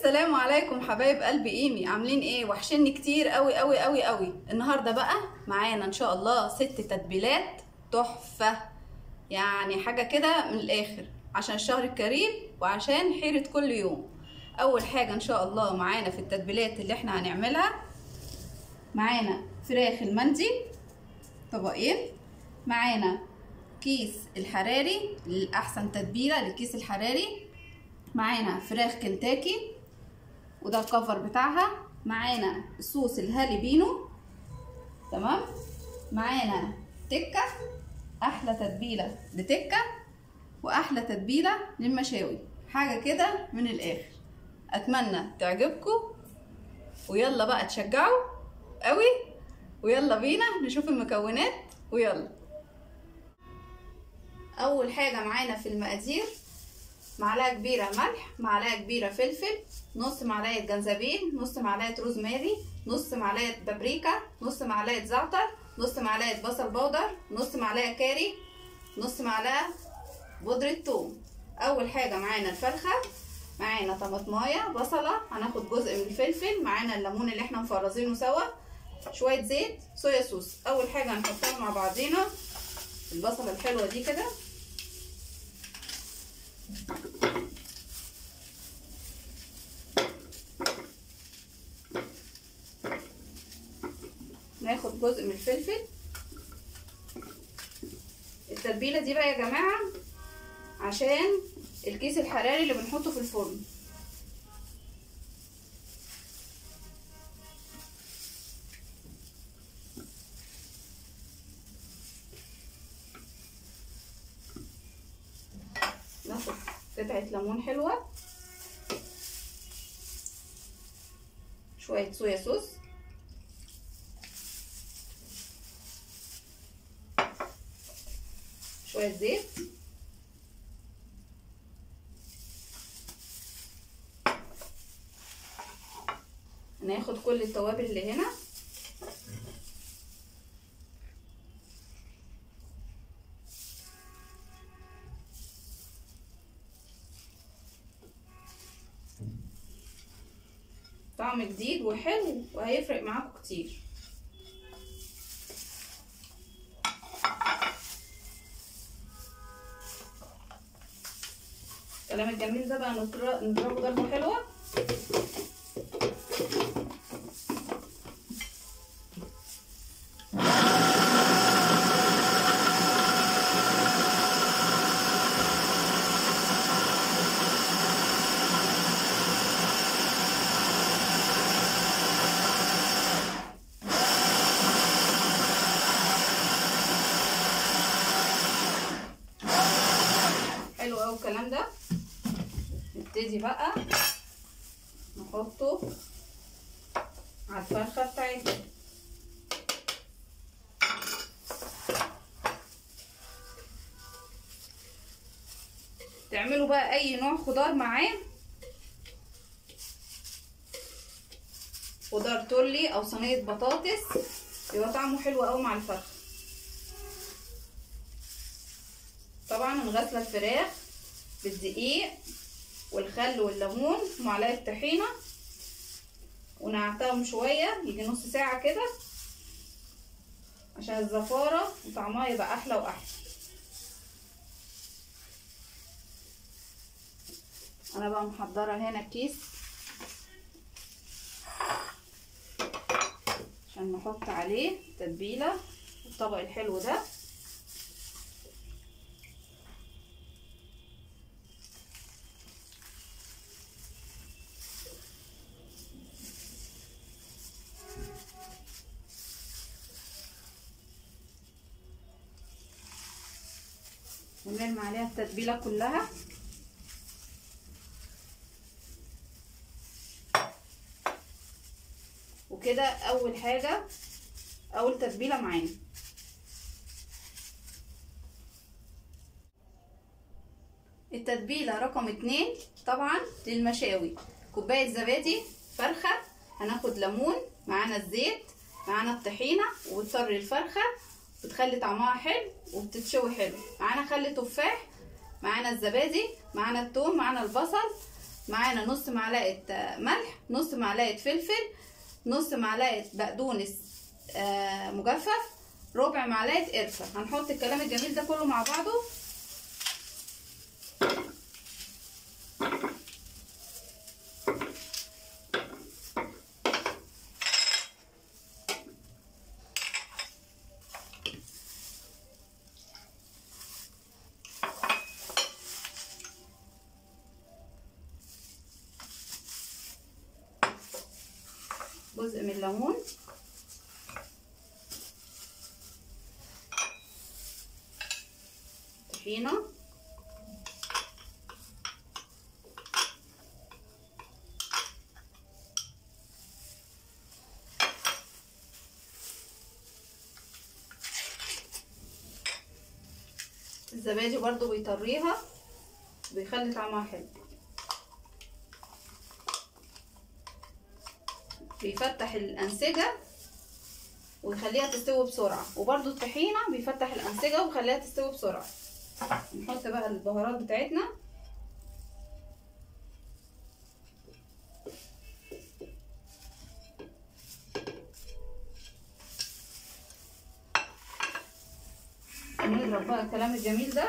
السلام عليكم حبايب قلب ايمي عاملين ايه وحشني كتير قوي قوي قوي قوي النهارده بقى معانا ان شاء الله ست تتبيلات تحفه يعني حاجه كده من الاخر عشان الشهر الكريم وعشان حيره كل يوم اول حاجه ان شاء الله معانا في التتبيلات اللي احنا هنعملها معانا فراخ المندي طبقين معانا كيس الحراري الاحسن تتبيله للكيس الحراري معانا فراخ كنتاكي وده الكفر بتاعها معانا الصوص الهاليبينو تمام معانا تكه احلى تتبيله لتكه واحلى تتبيله للمشاوي حاجه كده من الاخر اتمنى تعجبكم ويلا بقى تشجعوا قوي ويلا بينا نشوف المكونات ويلا اول حاجه معانا في المقادير معلقه كبيره ملح معلقه كبيره فلفل نص معلقه جنزبيل نص معلقه روزماري نص معلقه بابريكا نص معلقه زعتر نص معلقه بصل بودر نص معلقه كاري نص معلقه بودره ثوم اول حاجه معانا الفرخه معانا طماطمايه بصله هناخد جزء من الفلفل معانا الليمون اللي احنا مفرزينه سوا شويه زيت صويا صوص اول حاجه هنحطها مع بعضينا البصله الحلوه دي كده ناخد جزء من الفلفل التتبيله دي بقى يا جماعه عشان الكيس الحراري اللي بنحطه في الفرن ناخد قطعه ليمون حلوه شويه صويا صوص شويه زيت هناخد كل التوابل اللي هنا طعم جديد وحلو وهيفرق معاكم كتير الكلام الجميل ده بقى نضربه ضربه حلوه حلو قوي الكلام ده نبتدي بقى نحطه على الفرخه بتاعتنا تعملوا بقى اي نوع خضار معاه خضار تولي او صينيه بطاطس يبقى طعمه حلو قوي مع الفرخه طبعا نغسل الفراخ بالدقيق والخل والليمون ومعلقه طحينه ونقعتهم شويه يجي نص ساعه كده عشان الزفاره وطعمها يبقى احلى واحلى انا بقى محضره هنا كيس عشان نحط عليه تتبيله الطبق الحلو ده ونرمي عليها التتبيله كلها وكده اول حاجه اول تتبيله معانا التتبيله رقم اتنين طبعا للمشاوي كوبايه زبادي فرخه هناخد ليمون معانا الزيت معانا الطحينه وبتطري الفرخه بتخلي طعمها حلو وبتتشوي حلو معانا خل تفاح معانا الزبادي معانا التوم معانا البصل معانا نص معلقه آه، ملح نص معلقه فلفل نص معلقه بقدونس آه، مجفف ربع معلقه قرفه هنحط الكلام الجميل ده كله مع بعضه جزء من الليمون طحينة الزبادي برضو بيطريها بيخلي طعمها حلو بيفتح الأنسجة ويخليها تستوي بسرعة وبرضو الطحينة بيفتح الأنسجة ويخليها تستوي بسرعة نحط بقى البهارات بتاعتنا نضرب بقى الكلام الجميل ده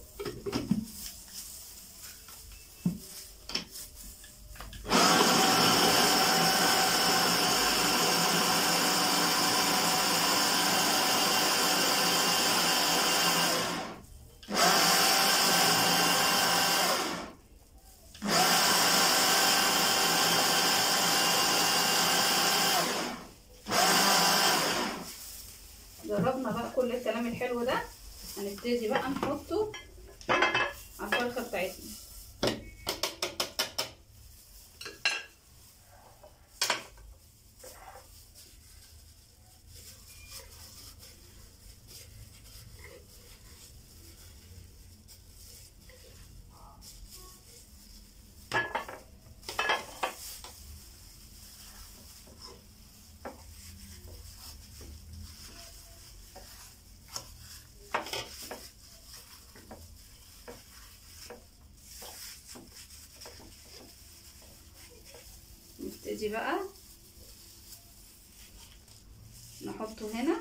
جربنا بقى كل الكلام الحلو ده هنبتدي بقى نحطه على الفرخة بتاعتنا نبتدي بقى نحطه هنا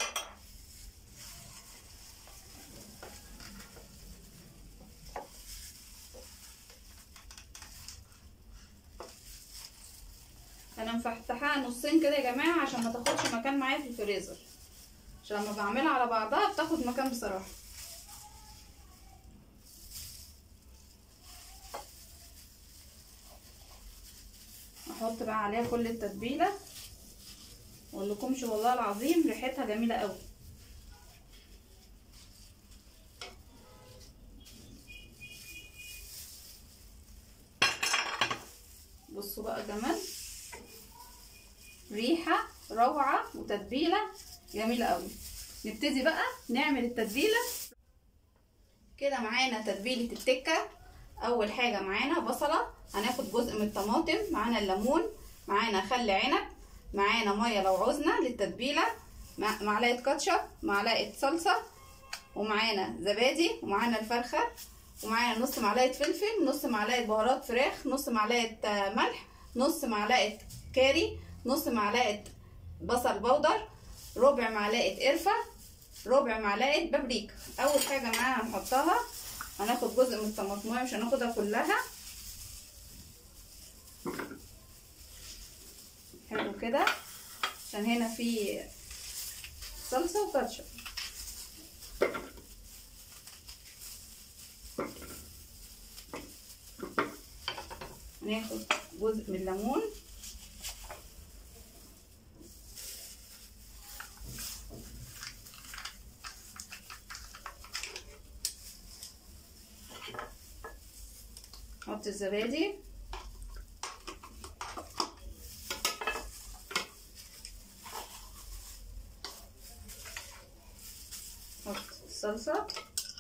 انا مفتحاها نصين كده يا جماعه عشان ما تاخدش مكان معايا في الفريزر عشان لما بعملها على بعضها بتاخد مكان بصراحه احط بقى عليها كل التتبيله واقولكمش والله العظيم ريحتها جميله قوي بصوا بقى جمال ريحه روعه وتتبيله جميله قوي نبتدي بقى نعمل التتبيله كده معانا تتبيله التكه اول حاجه معانا بصله هناخد جزء من الطماطم معانا الليمون معانا خل عنب معانا ميه لو عوزنا للتتبيله معلقه كاتشب معلقه صلصه ومعانا زبادي ومعانا الفرخه ومعانا نص معلقه فلفل نص معلقه بهارات فراخ نص معلقه ملح نص معلقه كاري نص معلقه بصل بودر ربع معلقه قرفه ربع معلقه بابريكا اول حاجه معانا هنحطها هناخد جزء من الطماطمايه مش هناخدها كلها حلو كده عشان هنا في صلصه وكاتشب هناخد جزء من الليمون نحط الزبادي نحط الصلصة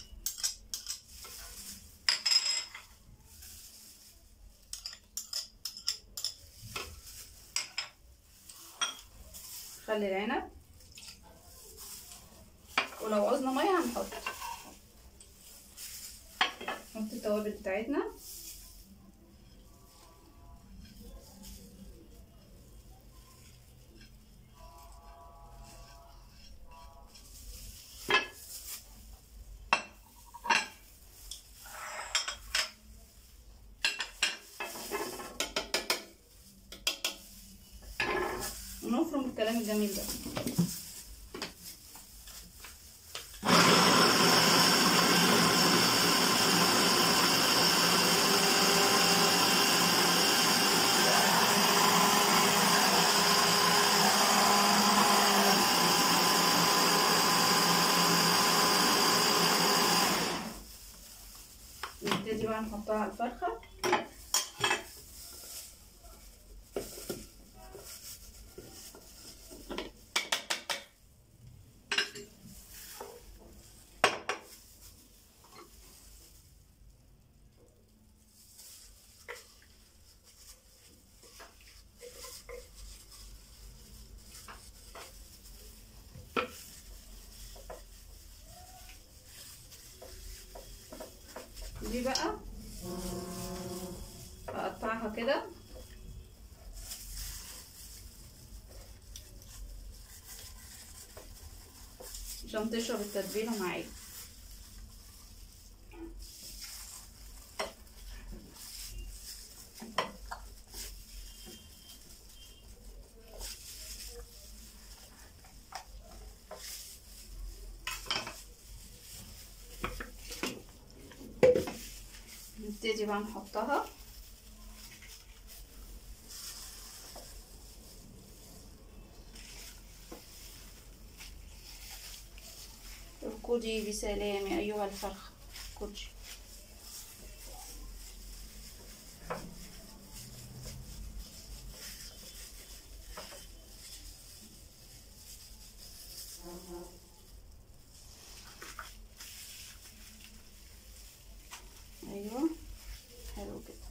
خل العنب ولو عوزنا ميه هنحط نحط التوابل بتاعتنا ونفرم الكلام الجميل ده نبتدي بقى نحطها على الفرخة دي بقى اقطعها كده عشان تشرب التتبيله معايا نبتدي بقى نحطها اركضي بسلام أيها الفرخة اركضي ايوه حلو كده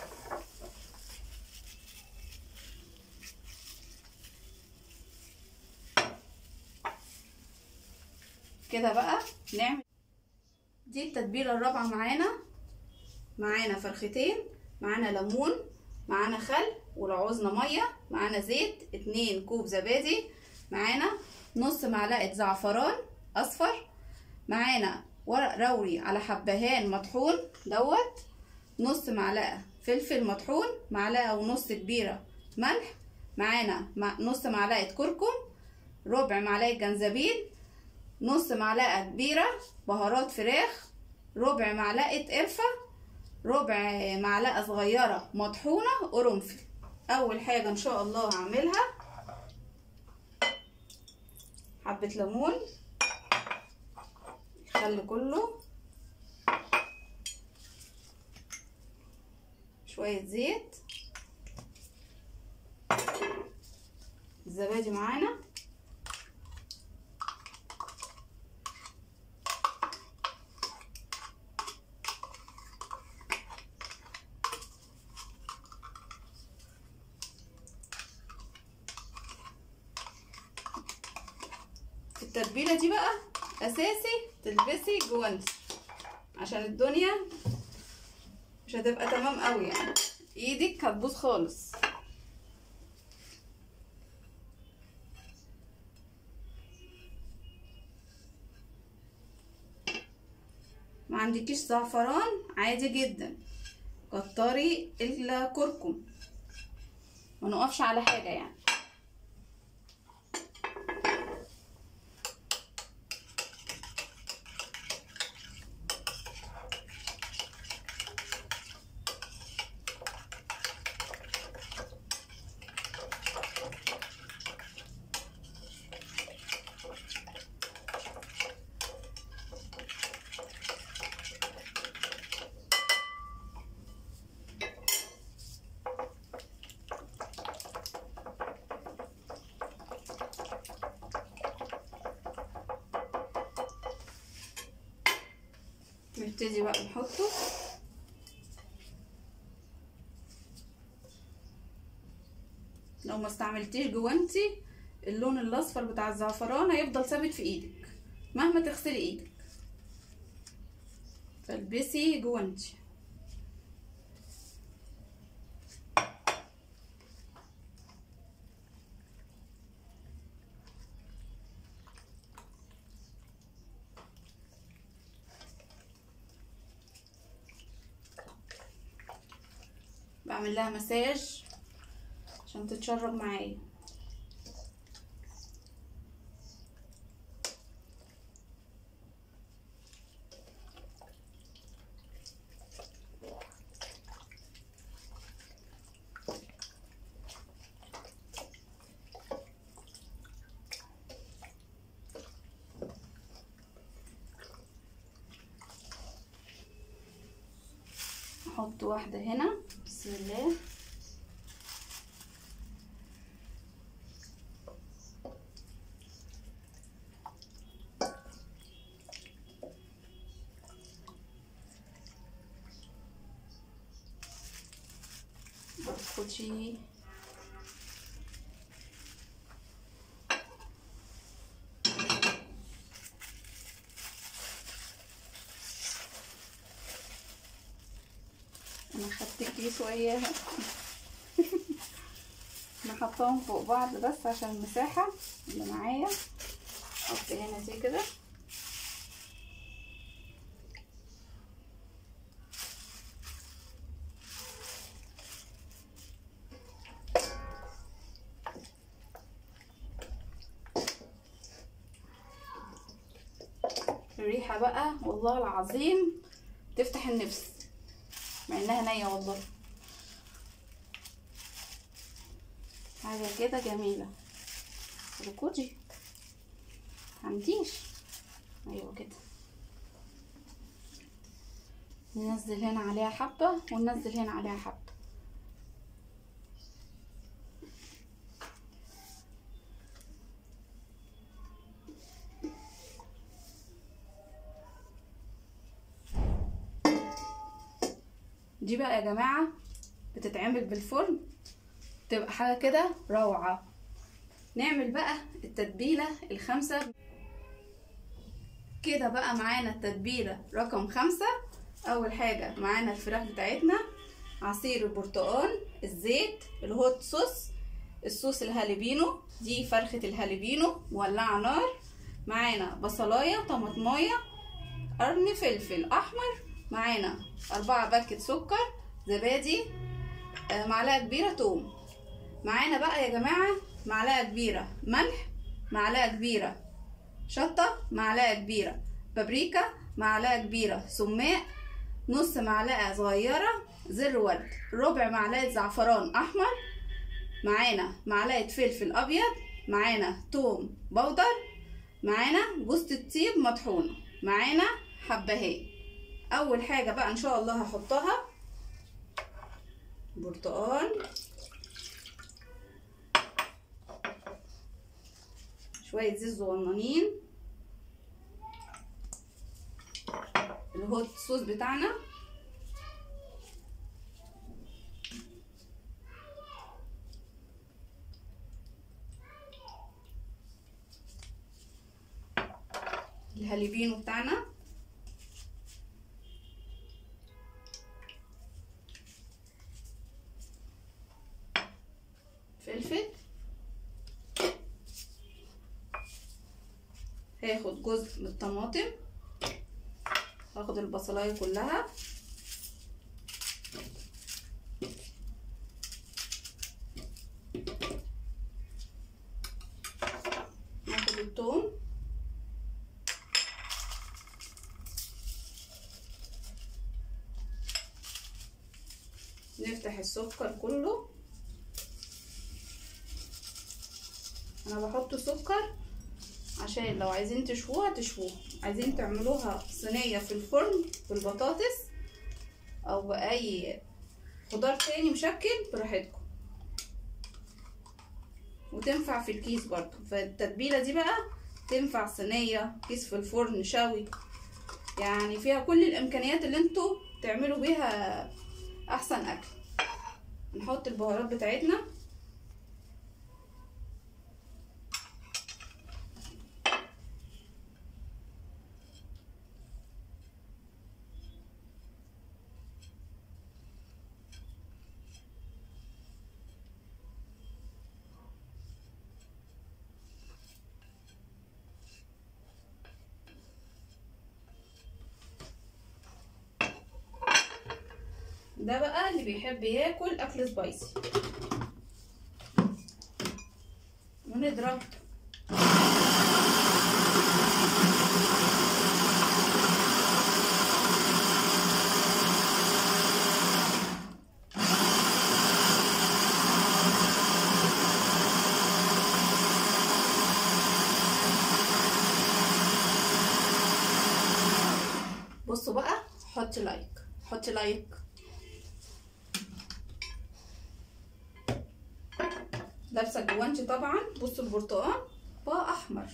كده بقى نعمل دي التتبيله الرابعه معانا معانا فرختين معانا ليمون معانا خل ولو عوزنا ميه معانا زيت اتنين كوب زبادي معانا نص معلقه زعفران اصفر معانا ورق روري على حبهان مطحون دوت نص معلقه فلفل مطحون معلقه ونص كبيره ملح معانا مع نص معلقه كركم ربع معلقه جنزبيل نص معلقه كبيره بهارات فراخ ربع معلقه قرفه ربع معلقه صغيره مطحونه قرنفل اول حاجه ان شاء الله هعملها حبه ليمون خل كله شوية زيت الزبادي معانا التتبيلة دي بقى أساسي تلبسي جوانتي عشان الدنيا مش هتبقى تمام قوي يعني ايدك هتبوظ خالص ما عندكيش زعفران عادي جدا كتري الكركم ما نقفش على حاجه يعني نبتدي بقى نحطه لو ما استعملتيش جوانتي اللون الاصفر بتاع الزعفران هيفضل ثابت في ايدك مهما تغسلي ايدك فالبسي جوانتي بعمل لها مساج عشان تتشرب معايا نحط واحدة هنا بسم الله خدي انا خدت الكيس وياها انا حطاهم فوق بعض بس عشان المساحة اللي معايا احط هنا زي كده الريحة بقى والله العظيم تفتح النفس مع انها نية والله حاجة كده جميلة ركوجي عنديش ايوه كده ننزل هنا عليها حبة وننزل هنا عليها حبة دي بقى يا جماعة بتتعمل بالفرن تبقى حاجة كده روعة نعمل بقى التتبيلة الخمسة كده بقى معانا التتبيلة رقم خمسة أول حاجة معانا الفراخ بتاعتنا عصير البرتقال الزيت الهوت صوص الصوص الهالبينو دي فرخة الهالبينو مولعة نار معانا بصلاية طماطماية قرن فلفل أحمر معانا أربعة باكت سكر زبادي آه، معلقة كبيرة توم معانا بقى يا جماعة معلقة كبيرة ملح معلقة كبيرة شطة معلقة كبيرة بابريكا معلقة كبيرة سماق نص معلقة صغيرة زر ورد ربع معلقة زعفران أحمر معانا معلقة فلفل أبيض معانا توم بودر معانا جوز الطيب مطحونة معانا حبهان اول حاجه بقى ان شاء الله هحطها برتقال شويه زيت صغننين الهوت صوص بتاعنا الهاليبينو بتاعنا فلفل هاخد جزء من الطماطم هاخد البصلايه كلها هاخد الثوم نفتح السكر كله انا بحط سكر عشان لو عايزين تشووها تشووها عايزين تعملوها صينيه في الفرن بالبطاطس او باي خضار تاني مشكل براحتكم وتنفع في الكيس برضو فالتتبيله دي بقى تنفع صينيه كيس في الفرن شوي يعني فيها كل الامكانيات اللي انتوا تعملوا بيها احسن اكل نحط البهارات بتاعتنا ده بقى اللي بيحب ياكل اكل سبايسي ونضرب بصوا بقى حط لايك حط لايك لابسه جوانتي طبعا بصوا البرتقال بقى احمر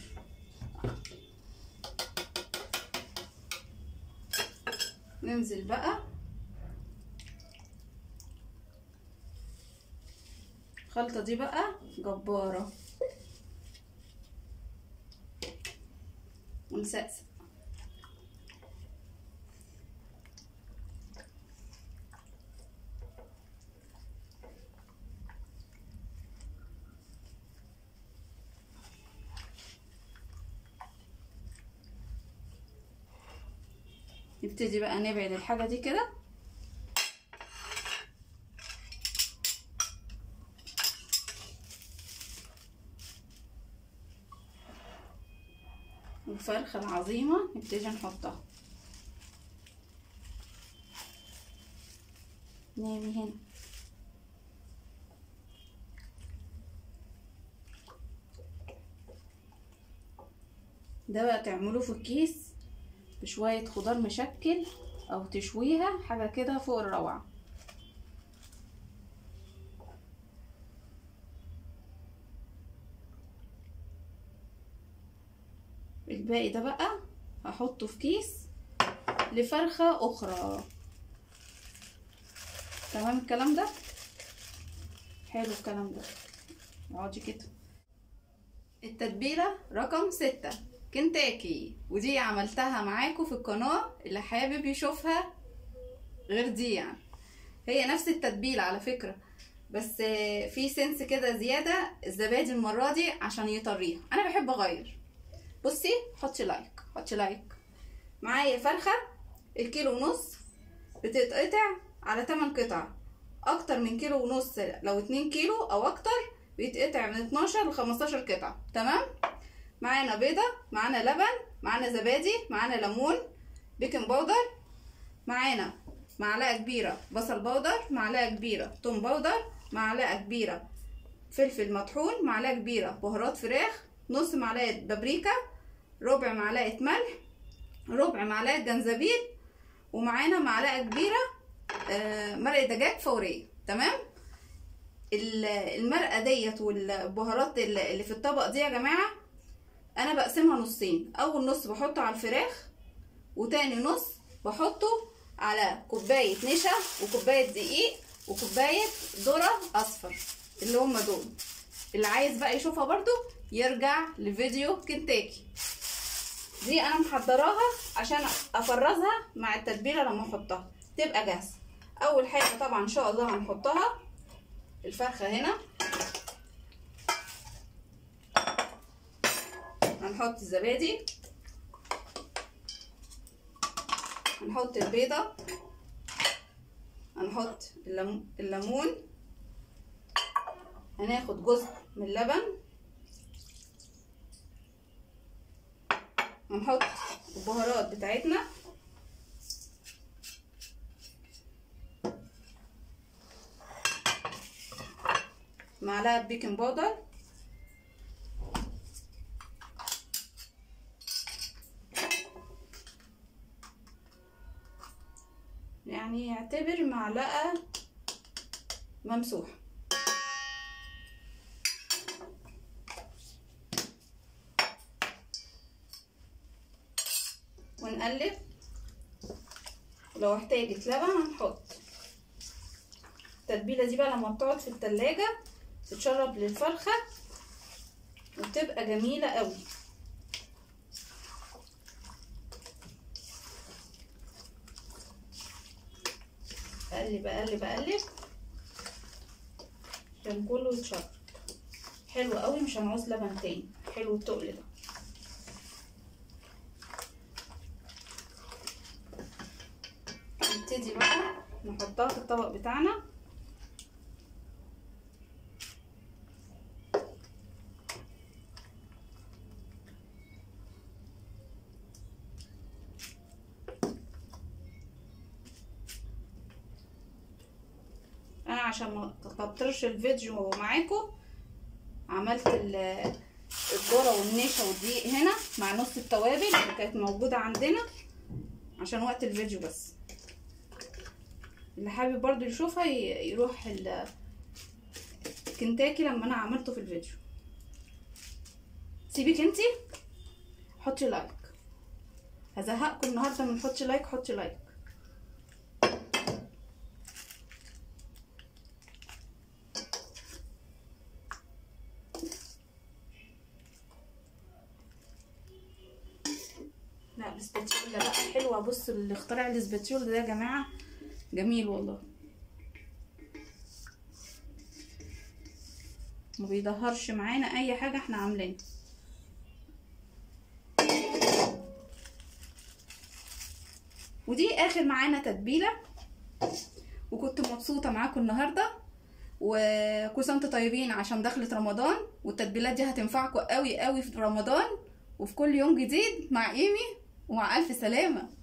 ننزل بقى الخلطة دي بقى جبارة ونسقسق نبتدي بقى نبعد الحاجة دي كده والفرخة العظيمة نبتدي نحطها نامي هنا ده بقى تعملوه في الكيس بشوية خضار مشكل او تشويها حاجة كده فوق الروعة الباقي ده بقى هحطه في كيس لفرخة اخرى تمام الكلام ده حلو الكلام ده اقعدي كده التتبيلة رقم ستة كنتاكي ودي عملتها معاكم في القناة اللي حابب يشوفها غير دي يعني هي نفس التتبيلة على فكرة بس في سنس كده زيادة الزبادي المرة دي عشان يطريها انا بحب اغير بصي حطي لايك حطي لايك معايا فرخة الكيلو ونص بتتقطع على 8 قطع اكتر من كيلو ونص لو 2 كيلو او اكتر بيتقطع من 12 ل 15 قطعة تمام معانا بيضة معانا لبن معانا زبادي معانا ليمون بيكنج باودر معانا معلقة كبيرة بصل بودر معلقة كبيرة توم بودر معلقة كبيرة فلفل مطحون معلقة كبيرة بهارات فراخ نص معلقة بابريكا ربع معلقة ملح ربع معلقة جنزبيل ومعانا معلقة كبيرة آه، مرق دجاج فورية تمام المرقة ديت والبهارات اللي في الطبق دي يا جماعة انا بقسمها نصين اول نص بحطه على الفراخ وتاني نص بحطه على كوباية نشا وكوباية دقيق وكوباية ذرة اصفر اللي هما دول اللي عايز بقى يشوفها برضو يرجع لفيديو كنتاكي دي انا محضراها عشان افرزها مع التتبيله لما احطها تبقى جاهزه اول حاجه طبعا ان شاء الله هنحطها الفرخه هنا هنحط الزبادي هنحط البيضة هنحط الليمون هناخد جزء من اللبن هنحط البهارات بتاعتنا معلقة بيكنج باودر يعني يعتبر معلقة ممسوحة ونقلب ولو احتاجت لبن هنحط التتبيله دي بقى لما بتقعد في التلاجة تتشرب للفرخه وبتبقى جميله قوي اقلب اقلب اقلب عشان كله يتشرب حلو قوي مش هنعوز لبن تاني حلو التقل ده نبتدي بقى نحطها في الطبق بتاعنا انا عشان ما اكترش الفيديو معاكم عملت الذره والنشا والدقيق هنا مع نص التوابل اللي كانت موجوده عندنا عشان وقت الفيديو بس اللي حابب برضو يشوفها يروح كنتاكي لما انا عملته في الفيديو سيبك انتي حطي لايك هزهقكم النهارده من حطي لايك حطي لايك لا الاسباتيولا بقى حلوه بصوا اللي اخترع الاسباتيولا ده يا جماعه جميل والله ما بيدهرش معانا اي حاجه احنا عاملينها ودي اخر معانا تتبيله وكنت مبسوطه معاكم النهارده وكل سنه وانتم طيبين عشان دخلت رمضان والتتبيلات دي هتنفعكم قوي قوي في رمضان وفي كل يوم جديد مع ايمي ومع الف سلامه